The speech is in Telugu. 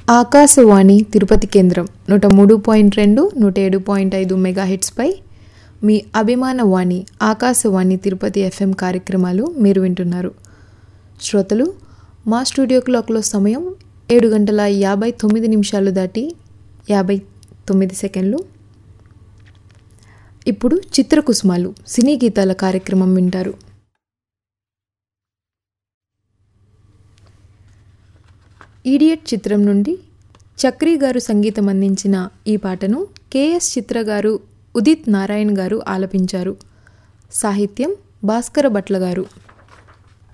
ఆకాశవాణి తిరుపతి కేంద్రం నూట మూడు పాయింట్ రెండు నూట ఏడు పాయింట్ ఐదు మెగాహెట్స్పై మీ అభిమాన వాణి ఆకాశవాణి తిరుపతి ఎఫ్ఎం కార్యక్రమాలు మీరు వింటున్నారు శ్రోతలు మా స్టూడియో క్లాక్లో సమయం ఏడు గంటల యాభై తొమ్మిది నిమిషాలు దాటి యాభై తొమ్మిది సెకండ్లు ఇప్పుడు చిత్రకుసుమాలు సినీ గీతాల కార్యక్రమం వింటారు ఈడియట్ చిత్రం నుండి చక్రి గారు సంగీతం అందించిన ఈ పాటను కెఎస్ చిత్ర గారు ఉదిత్ నారాయణ్ గారు ఆలపించారు సాహిత్యం భాస్కర భట్ల గారు